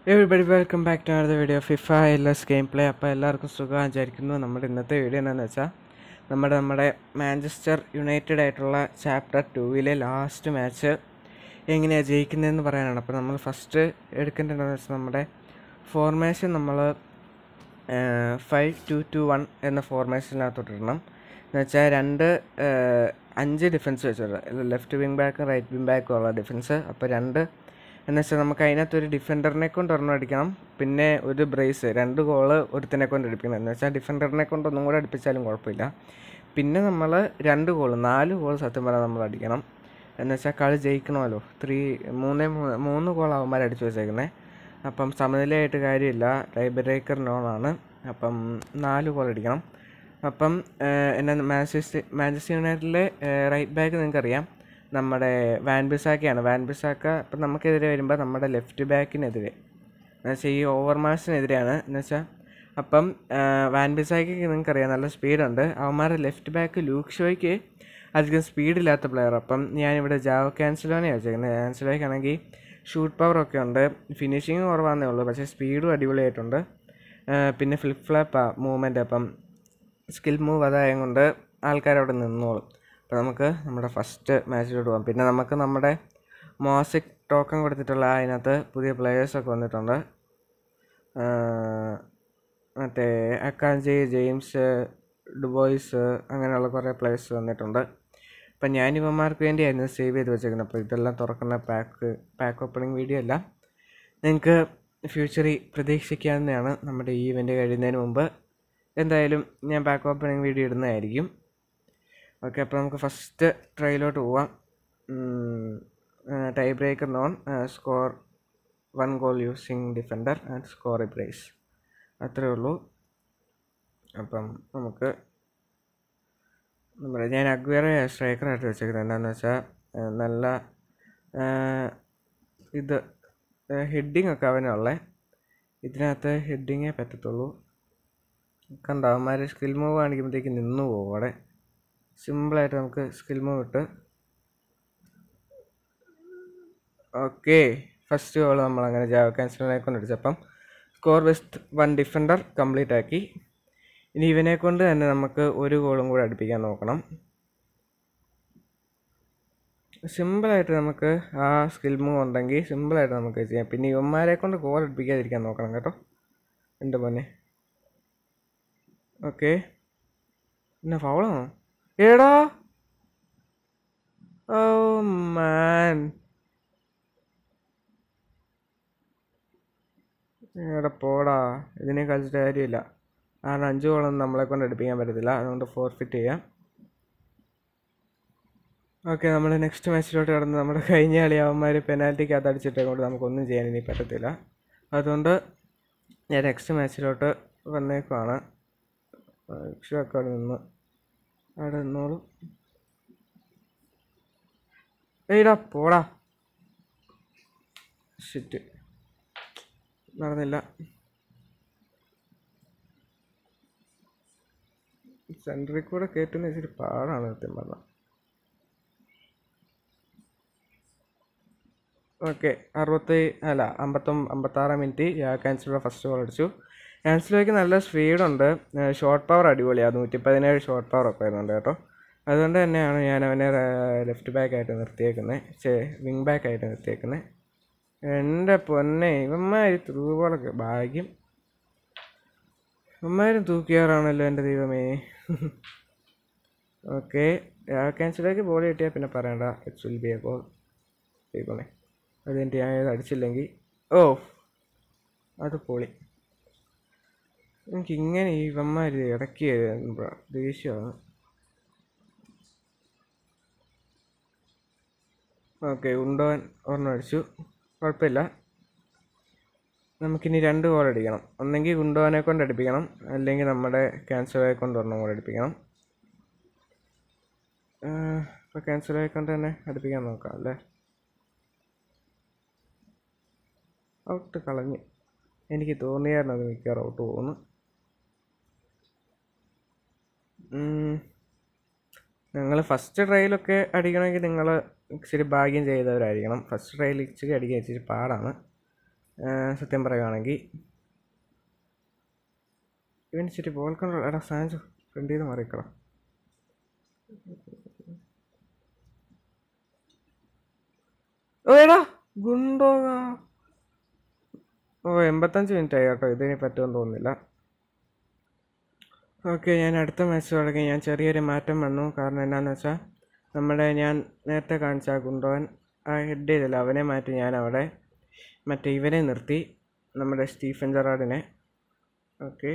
Everybody welcome back to അടുത്ത video FIFA L S game play അപ്പോൾ എല്ലാവർക്കും സുഖം വിചാരിക്കുന്നു നമ്മുടെ ഇന്നത്തെ വീഡിയോ എന്താണെന്ന് വെച്ചാൽ നമ്മുടെ നമ്മുടെ മാഞ്ചസ്റ്റർ യുണൈറ്റഡ് ആയിട്ടുള്ള ചാപ്റ്റർ ടൂവിലെ ലാസ്റ്റ് മാച്ച് എങ്ങനെയാണ് ജയിക്കുന്നതെന്ന് പറയാനാണ് അപ്പോൾ നമ്മൾ ഫസ്റ്റ് എടുക്കേണ്ടതെന്ന് വെച്ചാൽ നമ്മുടെ ഫോർമേഷൻ നമ്മൾ ഫൈവ് ടു ടു വൺ എന്ന ഫോർമേഷനകത്തോട്ട് ഇടണം എന്ന് വെച്ചാൽ രണ്ട് ഏഹ്, അഞ്ച് ഡിഫൻസ് വെച്ചിട്ടുണ്ട് ലെഫ്റ്റ് വിങ് ബാക്കും റൈറ്റ് വിങ് ബാക്കും ഉള്ള ഡിഫൻസ് അപ്പോൾ രണ്ട് എന്ന് വെച്ചാൽ നമുക്ക് അതിനകത്ത് ഒരു ഡിഫൻഡറിനെ കൊണ്ട് ഒരെണ്ണം അടിക്കണം പിന്നെ ഒരു ബ്രേസ് രണ്ട് ഗോള് ഒരുത്തിനെ കൊണ്ട് അടിപ്പിക്കണം എന്ന് വെച്ചാൽ ഡിഫൻഡറിനെ കൊണ്ട് ഒന്നും കൂടെ അടിപ്പിച്ചാലും കുഴപ്പമില്ല പിന്നെ നമ്മൾ രണ്ട് ഗോൾ നാല് ഗോൾ സത്യം പറഞ്ഞാൽ നമ്മൾ അടിക്കണം എന്ന് വെച്ചാൽ കളി ജയിക്കണമല്ലോ ത്രീ മൂന്നേ മൂന്ന് മൂന്ന് ഗോൾ അവന്മാർ അടിച്ചു വെച്ചേക്കുന്നത് അപ്പം സമനിലയായിട്ട് കാര്യമില്ല ടൈ ബ്രേക്കർ നോണാണ് അപ്പം നാല് ഗോൾ അടിക്കണം അപ്പം ഏഹ്, എന്നെ മാഞ്ചസ്റ്റർ മാഞ്ചസ്റ്റർ യുണൈറ്റഡിലെ റൈറ്റ് ബാക്ക് നിങ്ങൾക്കറിയാം നമ്മുടെ വാൻ ബിസാക്കയാണ് വാൻ ബിസാക്ക ഇപ്പം നമുക്കെതിരെ വരുമ്പോൾ നമ്മുടെ ലെഫ്റ്റ് ബാക്കിനെതിരെ എന്നുവെച്ചാൽ ഈ ഓവർ മാച്ചിനെതിരെയാണ് എന്നുവെച്ചാൽ അപ്പം വാൻ ബിസാക്കിക്ക് നിങ്ങൾക്കറിയാം നല്ല സ്പീഡുണ്ട് അവന്മാരുടെ ലെഫ്റ്റ് ബാക്ക് ലൂക്ക് ഷോയ്ക്ക് അധികം സ്പീഡില്ലാത്ത പ്ലെയർ അപ്പം ഞാനിവിടെ ജാവോ ക്യാൻസലോനെ വെച്ചേക്കുന്നത് ക്യാൻസലോയ്ക്കാണെങ്കിൽ ഷൂട്ട് പവറൊക്കെ ഉണ്ട് ഫിനിഷിങ് കുറവാന്നേ ഉള്ളൂ പക്ഷേ സ്പീഡും അടിപൊളിയായിട്ടുണ്ട് ആ, പിന്നെ ഫ്ലിപ്പ് ഫ്ലാപ്പ് മൂവ്മെൻറ്റ് അപ്പം സ്കിൽ മൂവ് അതായത് കൊണ്ട് ആൾക്കാർ അവിടെ നിന്നോളും അപ്പോൾ നമുക്ക് നമ്മുടെ ഫസ്റ്റ് മാച്ചിലോട്ട് പോകാം പിന്നെ നമുക്ക് നമ്മുടെ മോസിക് ടോക്കൺ കൊടുത്തിട്ടുള്ള അതിനകത്ത് പുതിയ പ്ലെയേഴ്സൊക്കെ വന്നിട്ടുണ്ട് ആ, മറ്റേ അക്കാഞ്ചി ജെയിംസ് ഡുബോയ്സ് അങ്ങനെയുള്ള കുറേ പ്ലേയേഴ്സ് വന്നിട്ടുണ്ട് അപ്പം ഞാൻ ഇവന്മാർക്ക് വേണ്ടിയായിരുന്നു സേവ് ചെയ്ത് വെച്ചേക്കുന്നത് അപ്പോൾ ഇതെല്ലാം തുറക്കുന്ന പാക്ക് പാക്ക് ഓപ്പണിംഗ് വീഡിയോ അല്ല നിങ്ങൾക്ക് ഫ്യൂച്ചറിൽ പ്രതീക്ഷിക്കാവുന്നതാണ് നമ്മുടെ ഈ ഇവൻ്റ് കഴിയുന്നതിന് മുമ്പ് എന്തായാലും ഞാൻ പാക്ക് ഓപ്പണിംഗ് വീഡിയോ ഇടുന്നതായിരിക്കും ഓക്കെ അപ്പോൾ നമുക്ക് ഫസ്റ്റ് ട്രയലോട്ട് പോവാം tie breaker non score one goal using defender and score a brace അത്രേ ഉള്ളൂ അപ്പം നമുക്ക് നമ്മുടെ ഞാൻ അഗ്വേറെ സ്ട്രൈക്കറായിട്ട് വെച്ചേക്കുന്നത് എന്താണെന്ന് വെച്ചാൽ ഏഹ്, നല്ല ഏഹ്, ഇത് ഹെഡിങ് ഒക്കെ അവനുള്ള ഇതിനകത്ത് ഹെഡിങ്ങേ പറ്റത്തുള്ളൂ കണ്ട അവന്മാർ സ്കിൽ മൂവ് കാണിക്കുമ്പോഴത്തേക്ക് നിന്നു പോകും അവിടെ സിമ്പിളായിട്ട് നമുക്ക് സ്കിൽ മൂവ് ഇട്ട് ഓക്കെ ഫസ്റ്റ് ഗോൾ നമ്മൾ അങ്ങനെ ജാവ ക്യാൻസലിനെ കൊണ്ട് അടിച്ചപ്പം score best one defender complete ആക്കി ഇനി ഇവനെ കൊണ്ട് തന്നെ നമുക്ക് ഒരു ഗോളും കൂടെ അടുപ്പിക്കാൻ നോക്കണം സിമ്പിളായിട്ട് നമുക്ക് ആ സ്കിൽ മൂവ് ഉണ്ടെങ്കിൽ സിമ്പിളായിട്ട് നമുക്ക് ചെയ്യാം പിന്നെ ഇവന്മാരെ കൊണ്ട് ഗോൾ അടുപ്പിക്കാതിരിക്കാൻ നോക്കണം കേട്ടോ എൻ്റെ മോനെ ഓക്കെ പിന്നെ ഫൗളാണോ ഏടാ ഓ മാൻ എടാ പോടാ ഇതിനെ കളിച്ചിട്ട് കാര്യമില്ല കാരണം അഞ്ച് ഗോളൊന്നും നമ്മളെ കൊണ്ട് എടുപ്പിക്കാൻ പറ്റത്തില്ല അതുകൊണ്ട് ഫോർഫിറ്റ് ചെയ്യാം ഓക്കെ നമ്മൾ നെക്സ്റ്റ് മാച്ചിലോട്ട് കടന്ന് നമ്മുടെ കഴിഞ്ഞ കളി അവന്മാർ പെനാൽറ്റിക്ക് അത് അടിച്ചിട്ടേ കൊണ്ട് നമുക്കൊന്നും ചെയ്യാൻ ഇനി പറ്റത്തില്ല അതുകൊണ്ട് ഞാൻ നെക്സ്റ്റ് മാച്ചിലോട്ട് വന്നേക്കുവാണ് രക്ഷയൊക്കെ അവിടെ നിന്ന് അവിടെ നിന്നോളൂ ഏയ്ടാ പോടാ ഷിറ്റ് നടന്നില്ല സെൻട്രിൽ കൂടെ കയറ്റുന്ന ഇച്ചിരി പാടാണ് സത്യം പറഞ്ഞാൽ ഓക്കെ അറുപത്തി അല്ല അമ്പത്തൊമ്പ അമ്പത്താറാം മിനിറ്റ് ക്യാൻസലോ ഫസ്റ്റ് ഗോൾ അടിച്ചു ക്യാൻസലോയ്ക്ക് നല്ല സ്പീഡുണ്ട് ഷോർട്ട് പവർ അടിപൊളിയാണ് നൂറ്റി പതിനേഴ് ഷോർട്ട് പവർ ഒക്കെ വരുന്നുണ്ട് കേട്ടോ അതുകൊണ്ട് തന്നെയാണ് ഞാൻ അവനെ ലെഫ്റ്റ് ബാക്ക് ആയിട്ട് നിർത്തിയേക്കുന്നത് ചേ വിങ് ബാക്ക് ആയിട്ട് നിർത്തിയേക്കുന്നത് എൻ്റെ പൊന്നെ ഇവന്മാർ ത്രൂ ബോളൊക്കെ ഭാഗ്യം ഇവന്മാരും തൂക്കിയാറാണല്ലോ എൻ്റെ ദൈവമേ ഓക്കെ ക്യാൻസലേക്ക് ബോൾ കിട്ടിയാൽ പിന്നെ പറയണ്ട it's will be a goal ദൈവമേ അതെൻ്റെ ഞാൻ ഇത് അടിച്ചില്ലെങ്കിൽ ഓ അത് പൊളി എനിക്ക് ഇങ്ങനെ ഈ ഇവന്മാർ ഇടയ്ക്ക് ദേഷ്യമാണ് ഓക്കെ ഉണ്ടോൻ ഒരെണ്ണം അടിച്ചു കുഴപ്പമില്ല നമുക്കിനി രണ്ട് ഗോൾ അടിക്കണം ഒന്നെങ്കിൽ ഗുണ്ടോനെ കൊണ്ട് അടിപ്പിക്കണം അല്ലെങ്കിൽ നമ്മുടെ ക്യാൻസറെ കൊണ്ട് ഒരെണ്ണം കൂടെ അടിപ്പിക്കണം ഇപ്പോൾ ക്യാൻസറെ കൊണ്ട് തന്നെ അടുപ്പിക്കാൻ നോക്കാം അല്ലേ ഔട്ട് കളഞ്ഞ് എനിക്ക് തോന്നിയായിരുന്നു അത് മിക്കവാറും ഔട്ട് പോകുന്നു നിങ്ങൾ ഫസ്റ്റ് ട്രയലൊക്കെ അടിക്കണമെങ്കിൽ നിങ്ങൾ ഇച്ചിരി ഭാഗ്യം ചെയ്തവരായിരിക്കണം ഫസ്റ്റ് ട്രയൽ ഇച്ചിരി അടിക്കാൻ ഇച്ചിരി പാടാണ് സത്യം പറയുകയാണെങ്കിൽ ഇവൻ ഇച്ചിരി ബോൾ കൺട്രോൾ എടാ സാൻജോ ഫ്രണ്ട് ചെയ്ത് മാറിക്കളാം ഓ എടാ ഗുണ്ടോ ഓ എൺപത്തഞ്ച് മിനിറ്റ് ആയി കേട്ടോ ഇതിനി പറ്റുമെന്ന് തോന്നുന്നില്ല ഓക്കെ ഞാൻ അടുത്ത മാച്ച് തുടങ്ങി ഞാൻ ചെറിയൊരു മാറ്റം വന്നു കാരണം എന്നാന്ന് വെച്ചാൽ നമ്മുടെ ഞാൻ നേരത്തെ കാണിച്ച ആ ഗുണ്ടോൻ ആ ഹെഡ് ചെയ്തില്ല അവനെ മാറ്റി ഞാൻ അവിടെ മറ്റേ ഇവനെ നിർത്തി നമ്മുടെ സ്റ്റീഫൻ ജെറാഡിനെ ഓക്കെ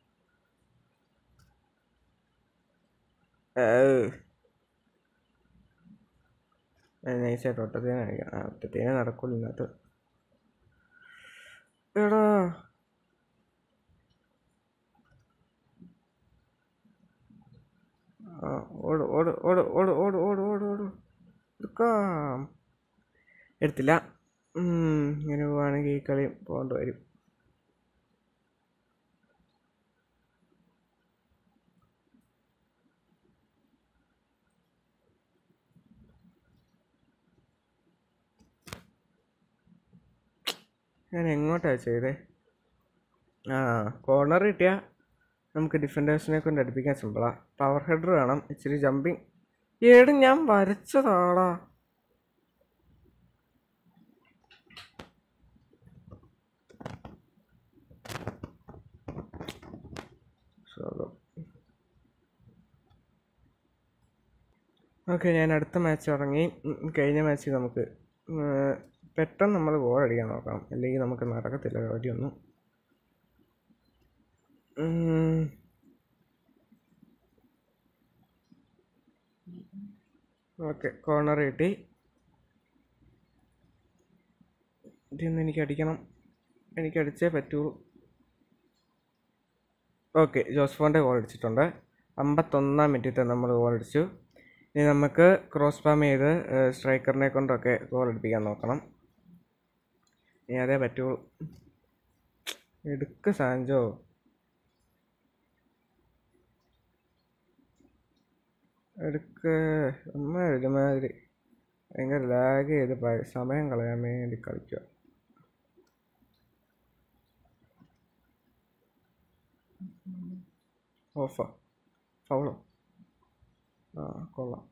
നൈസായിട്ട് ഒട്ടത്തേനെ കാണിക്കാം ആ ഒറ്റത്തേനെ നടക്കുള്ളൂ ഇന്നത്തെ എടാ ആ, ഓട് ഓട് ഓട് ഓട് ഓട് ഓട് ഓട് ഓട് എടുക്കാം എടുത്തില്ല ഉം, ഇങ്ങനെ പോവാണെങ്കിൽ ഈ കളി പോകേണ്ടി വരും ഞാൻ എങ്ങോട്ടാ ചെയ്തേ ആ കോർണർ കിട്ടിയാൽ നമുക്ക് ഡിഫൻഡേഴ്സിനെ കൊണ്ട് അടുപ്പിക്കാൻ സിമ്പിളാ പവർ ഹെഡർ വേണം ഇച്ചിരി ജമ്പിങ് ഏട് ഞാൻ വരച്ചതാടാ സുഖം ഓക്കെ ഞാൻ അടുത്ത മാച്ച് തുടങ്ങി ഉം, കഴിഞ്ഞ മാച്ച് നമുക്ക് ഉം, പെട്ടെന്ന് നമ്മൾ ഗോൾ അടിക്കാൻ നോക്കണം അല്ലെങ്കിൽ നമുക്ക് നടക്കത്തില്ല കളിയൊന്നും ഉം. ഓക്കെ കോർണർ കിട്ടി ഇതിന്ന് എനിക്ക് അടിക്കണം എനിക്ക് അടിച്ചേ പറ്റുള്ളൂ ഓക്കെ ജോസ്ഫോൻ്റെ ഗോൾ അടിച്ചിട്ടുണ്ട് അമ്പത്തൊന്നാം മിനിറ്റിൽ നമ്മൾ ഗോൾ അടിച്ചു ഇനി നമുക്ക് ക്രോസ് പാം ചെയ്ത് സ്ട്രൈക്കറിനെ കൊണ്ടൊക്കെ ഗോൾ അടിപ്പിക്കാൻ നോക്കണം ഇനി അതേ പറ്റുള്ളൂ എടുക്ക് സാഞ്ചോ എടുക്ക് അമ്മ ഒരുമാതിരി ഭയങ്കര ലാഗ് ചെയ്ത് പ- സമയം കളയാൻ വേണ്ടി കളിക്കുക ഓഫാ ഫൗളോ ആ കൊള്ളാം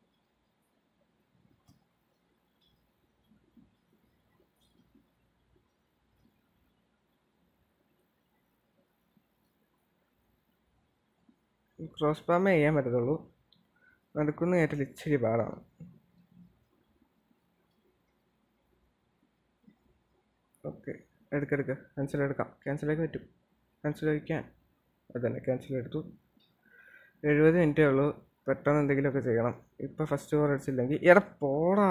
ക്രോസ് പാമേ ചെയ്യാൻ പറ്റത്തുള്ളൂ നടക്കുന്ന കയറ്റൽ ഇച്ചിരി പാടാണ് ഓക്കെ എടുക്കെടുക്ക ക്യാൻസൽ എടുക്കാം ക്യാൻസലാക്കി പറ്റും ക്യാൻസൽ കഴിക്കാൻ അത് തന്നെ ക്യാൻസൽ എടുത്തു എഴുപത് മിനിറ്റേ ഉള്ളൂ പെട്ടെന്ന് എന്തെങ്കിലുമൊക്കെ ചെയ്യണം ഇപ്പം ഫസ്റ്റ് ഓവർ അടിച്ചില്ലെങ്കിൽ എടാ പോടാ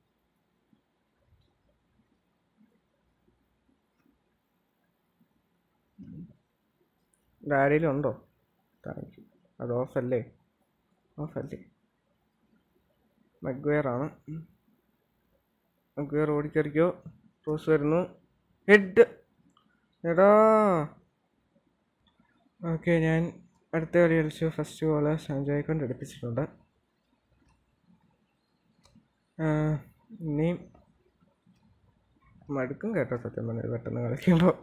ഡാഡിയിലുണ്ടോ താങ്ക് യു അത് ഓഫല്ലേ ഓഫല്ലേ മഗ്വയറാണ് മഗ്വയർ ഓടിക്കറിക്കോ ക്രോസ് വരുന്നു ഹെഡ് എടാ ഓക്കെ ഞാൻ അടുത്ത കളി കളിച്ചു ഫസ്റ്റ് ബോള് സഞ്ജയ് കൊണ്ട് എടുപ്പിച്ചിട്ടുണ്ട് ആ, ഇനിയും മടുക്കും കേട്ടോ സത്യം പറഞ്ഞത് പെട്ടെന്ന് കളിക്കുമ്പോൾ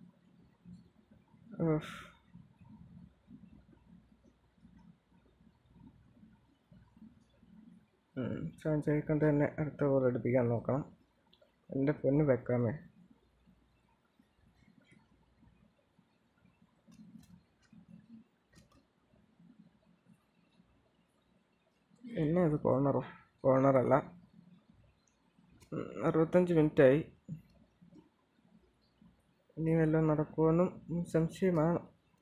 സഞ്ജയ് കൊണ്ട് തന്നെ അടുത്ത ബോൾ എടുപ്പിക്കാൻ നോക്കണം എൻ്റെ പൊന്ന് വെക്കാമേ എന്നാ ഇത് കോർണറോ കോർണറല്ല ഉം, അറുപത്തഞ്ച് മിനിറ്റായി ഇനി വല്ലതും നടക്കുമെന്നും ഉം, സംശയമാണ്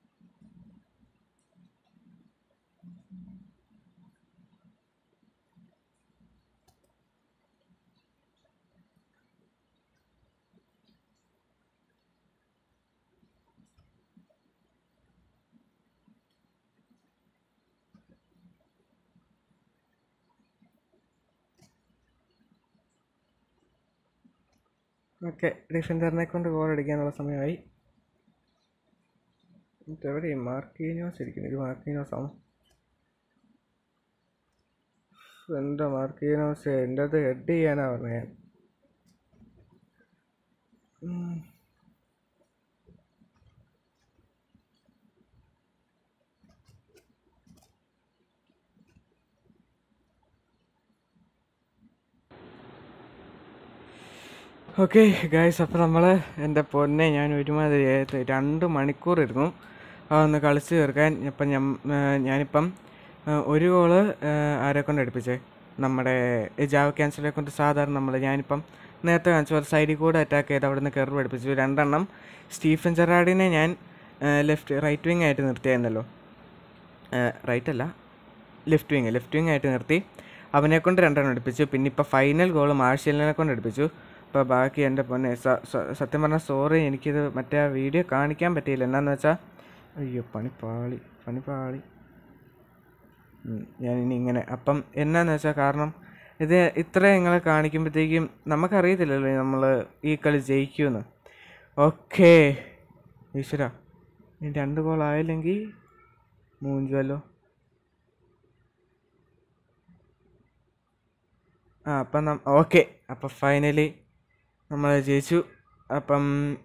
ഓക്കെ ഡിഫൻഡറിനെ കൊണ്ട് ഗോൾ അടിക്കാനുള്ള സമയമായി എവിടെ മാർക്കീനോസ് ഇരിക്കുന്നു ഇത് മാർക്കീനോസ് ആണോ എൻ്റെ മാർക്കീനോസ് എൻ്റെ അത് ഹെഡ് ചെയ്യാനാ പറഞ്ഞത് ഞാൻ ഉം. ഓക്കെ ഗായ്സ് അപ്പോൾ നമ്മൾ എൻ്റെ പൊന്നെ ഞാൻ ഒരുമാതിരി ഏത് രണ്ട് മണിക്കൂർ ഇരുന്നു അതൊന്ന് കളിച്ച് തീർക്കാൻ ഇപ്പം ഞാൻ ഞാനിപ്പം ആ, ഒരു ഗോള് ആരെ കൊണ്ട് അടുപ്പിച്ചേ നമ്മുടെ ജാവ ക്യാൻസലെ കൊണ്ട് സാധാരണ നമ്മൾ ഞാനിപ്പം നേരത്തെ കാണിച്ച പോലെ സൈഡിൽ കൂടെ അറ്റാക്ക് ചെയ്ത് അവിടെ നിന്ന് കയറി പഠിപ്പിച്ചു രണ്ടെണ്ണം സ്റ്റീഫൻ ജെറാഡിനെ ഞാൻ ലെഫ്റ്റ് റൈറ്റ് വിങ് ആയിട്ട് നിർത്തിയായിരുന്നല്ലോ റൈറ്റ് അല്ല ലെഫ്റ്റ് വിങ് ലെഫ്റ്റ് വിങ് ആയിട്ട് നിർത്തി അവനെ കൊണ്ട് രണ്ടെണ്ണം എടുപ്പിച്ചു പിന്നെ ഇപ്പോൾ ഫൈനൽ ഗോൾ മാർഷ്യലിനെ കൊണ്ട് എടുപ്പിച്ചു ഇപ്പോൾ ബാക്കി എൻ്റെ പൊന്നെ സ- സ- സത്യം പറഞ്ഞാൽ സോറി എനിക്കിത് മറ്റേ ആ വീഡിയോ കാണിക്കാൻ പറ്റിയില്ല എന്നാന്ന് വെച്ചാൽ അയ്യോ പണിപ്പാളി പണിപ്പാളി ഉം, ഞാനിനി ഇങ്ങനെ അപ്പം എന്നാന്ന് വെച്ചാൽ കാരണം ഇത് ഇത്ര നിങ്ങളെ കാണിക്കുമ്പോഴത്തേക്കും നമുക്കറിയത്തില്ലല്ലോ നമ്മൾ ഈ കളി ജയിക്കുമെന്ന് ഓക്കേ ഈശ്വര ഇനി രണ്ട് ഗോൾ ആയില്ലെങ്കിൽ മൂഞ്ചുവല്ലോ ആ അപ്പം നം ഓക്കെ അപ്പം ഫൈനലി നമ്മൾ ജയിച്ചു അപ്പം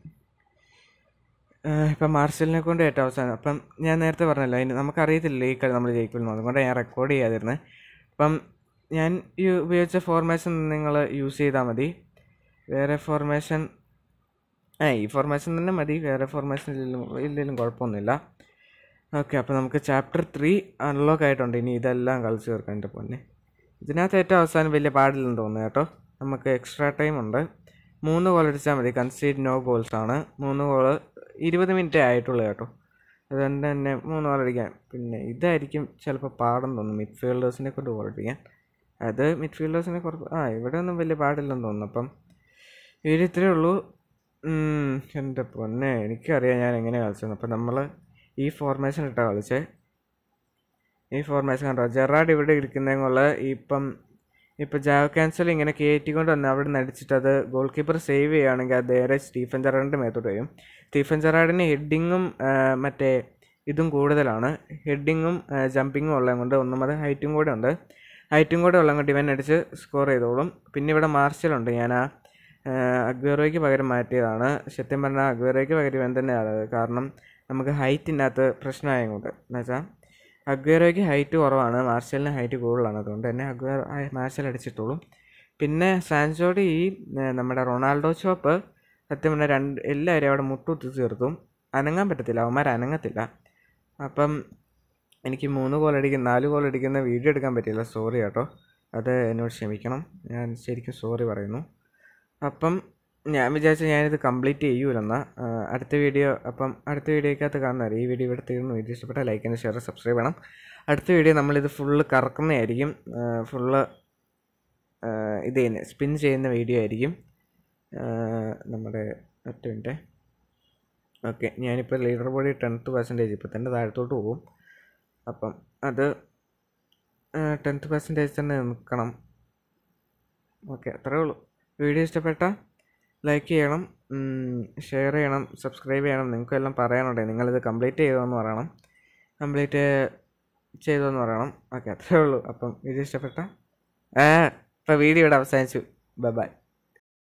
ഏഹ് ഇപ്പം മാർഷലിനെ കൊണ്ട് ഏറ്റവും അവസാനം അപ്പം ഞാൻ നേരത്തെ പറഞ്ഞല്ലോ അതിന് നമുക്കറിയത്തില്ല ഈ കളി നമ്മൾ ജയിക്കുമെന്ന് അതുകൊണ്ട് ഞാൻ റെക്കോർഡ് ചെയ്യാതിരുന്നത് അപ്പം ഞാൻ ഈ ഉപയോഗിച്ച ഫോർമേഷൻ നിങ്ങൾ യൂസ് ചെയ്താൽ മതി വേറെ ഫോർമേഷൻ ആ ഈ ഫോർമേഷൻ തന്നെ മതി വേറെ ഫോർമേഷൻ ഇല്ലെങ്കിലും ഇല്ലെങ്കിലും കുഴപ്പമൊന്നുമില്ല ഓക്കെ അപ്പോൾ നമുക്ക് ചാപ്റ്റർ ത്രീ അൺലോക്ക് ആയിട്ടുണ്ട് ഇനി ഇതെല്ലാം കളിച്ച് തീർക്കാൻ എൻ്റെ പൊന്നെ ഇതിനകത്ത് ഏറ്റവും അവസാനം വലിയ പാടില്ലെന്ന് തോന്നുന്നു കേട്ടോ നമുക്ക് എക്സ്ട്രാ ടൈം ഉണ്ട് മൂന്ന് ഗോൾ അടിച്ചാൽ മതി കൺസീഡ് നോ ഗോൾസ് ആണ് മൂന്ന് ഗോൾ ഇരുപത് മിനിറ്റേ ആയിട്ടുള്ളൂ കേട്ടോ അതുകൊണ്ട് തന്നെ മൂന്ന് ഗോൾ അടിക്കാൻ പിന്നെ ഇതായിരിക്കും ചിലപ്പോൾ പാടെന്ന് തോന്നുന്നു മിഡ്ഫീൽഡേഴ്സിനെ കൊണ്ട് ഗോൾ അടിക്കാൻ അത് മിഡ്ഫീൽഡേഴ്സിനെ കുറച്ച് ആ ഇവിടെ ഒന്നും വലിയ പാടില്ലെന്ന് തോന്നുന്നു അപ്പം ഇതിൽ ഇത്രയേ ഉള്ളൂ ഉം, എൻ്റെ പൊന്നെ എനിക്കറിയാം ഞാൻ എങ്ങനെ കളിച്ചതെന്ന് അപ്പം നമ്മൾ ഈ ഫോർമേഷൻ ഇട്ടാണ് കളിച്ചേ ഈ ഫോർമേഷൻ കണ്ടോ ജെറാഡ് ഇവിടെ ഇരിക്കുന്നതിനുള്ള ഇപ്പം ഇപ്പം ജാവ് ക്യാൻസൽ ഇങ്ങനെ കയറ്റിക്കൊണ്ട് വന്ന് അവിടെ നിന്ന് അടിച്ചിട്ട് അത് ഗോൾ കീപ്പർ സേവ് ചെയ്യുകയാണെങ്കിൽ അത് നേരെ സ്റ്റീഫൻ ജെറാഡിൻ്റെ മേത്തോട്ട് വരും സ്റ്റീഫൻ ജെറാഡിന് ഹെഡിങ്ങും മറ്റേ ഇതും കൂടുതലാണ് ഹെഡിങ്ങും ജമ്പിങ്ങും ഉള്ളത് കൊണ്ട് ഒന്നും അത് ഹൈറ്റും കൂടെ ഉണ്ട് ഹൈറ്റും കൂടെ ഉള്ളത് കൊണ്ട് ഇവൻ അടിച്ച് സ്കോർ ചെയ്തോളും പിന്നെ ഇവിടെ മാർഷലുണ്ട് ഞാൻ ആ അഗ്വേറോയ്ക്ക് പകരം മാറ്റിയതാണ് സത്യം പറഞ്ഞാൽ അഗ്വേറോയ്ക്ക് പകരം ഇവൻ തന്നെയാണ് കാരണം നമുക്ക് ഹൈറ്റിനകത്ത് പ്രശ്നമായത് കൊണ്ട് എന്നുവെച്ചാൽ അഗ്വേറോയ്ക്ക് ഹൈറ്റ് കുറവാണ് മാർഷലിന് ഹൈറ്റ് കൂടുതലാണ് അതുകൊണ്ട് തന്നെ അഗ്വേറോ മാർഷൽ അടിച്ചിട്ടോളും പിന്നെ സാൻസോയുടെ ഈ ഏർ, നമ്മുടെ റൊണാൾഡോ ചോപ്പ് സത്യം പറഞ്ഞാൽ രണ്ട് എല്ലാവരും അവിടെ മുട്ടുകുത്തി തീർത്തും അനങ്ങാൻ പറ്റത്തില്ല അവന്മാർ അനങ്ങത്തില്ല അപ്പം എനിക്ക് മൂന്ന് ഗോൾ അടിക്കുന്ന നാല് ഗോൾ അടിക്കുന്ന വീഡിയോ എടുക്കാൻ പറ്റില്ല സോറി കേട്ടോ അത് എന്നോട് ക്ഷമിക്കണം ഞാൻ ശരിക്കും സോറി പറയുന്നു അപ്പം ഞാൻ വിചാരിച്ചു ഞാനിത് കംപ്ലീറ്റ് ചെയ്യൂലെന്നാ ആ, അടുത്ത വീഡിയോ അപ്പം അടുത്ത വീഡിയോക്കകത്ത് കാണുന്നവരെ ഈ വീഡിയോ ഇവിടെ തീർന്നു ഇത് ഇഷ്ടപ്പെട്ട ലൈക്ക് ആൻഡ് ഷെയർ സബ്സ്ക്രൈബ് ചെയ്യണം അടുത്ത വീഡിയോ നമ്മളിത് ഫുള്ള് കറക്കുന്നതായിരിക്കും ഫുള്ള് ഇത് തന്നെ സ്പിൻ ചെയ്യുന്ന വീഡിയോ ആയിരിക്കും ആ, നമ്മുടെ ഒറ്റ മിനിറ്റ് ഓക്കെ ഞാനിപ്പോൾ ലീഡർ ബോഡി ടെൻത്ത് പെർസെൻറ്റേജ് ഇപ്പോൾ തന്നെ താഴത്തോട്ട് പോകും അപ്പം അത് ടെൻത്ത് പെർസെൻറ്റേജ് തന്നെ നിൽക്കണം ഓക്കെ അത്രേ ഉള്ളൂ വീഡിയോ ഇഷ്ടപ്പെട്ട ലൈക്ക് ചെയ്യണം ഷെയർ ചെയ്യണം സബ്സ്ക്രൈബ് ചെയ്യണം നിങ്ങൾക്കെല്ലാം പറയാനുണ്ട് നിങ്ങളിത് കംപ്ലീറ്റ് ചെയ്തോന്ന് പറയണം കംപ്ലീറ്റ് ചെയ്തോന്ന് പറയണം ഓക്കെ അത്രേ ഉള്ളൂ അപ്പം വീഡിയോ ഇഷ്ടപ്പെട്ട ആ ഇപ്പം വീഡിയോ ഇവിടെ അവസാനിച്ചു ബൈ ബൈ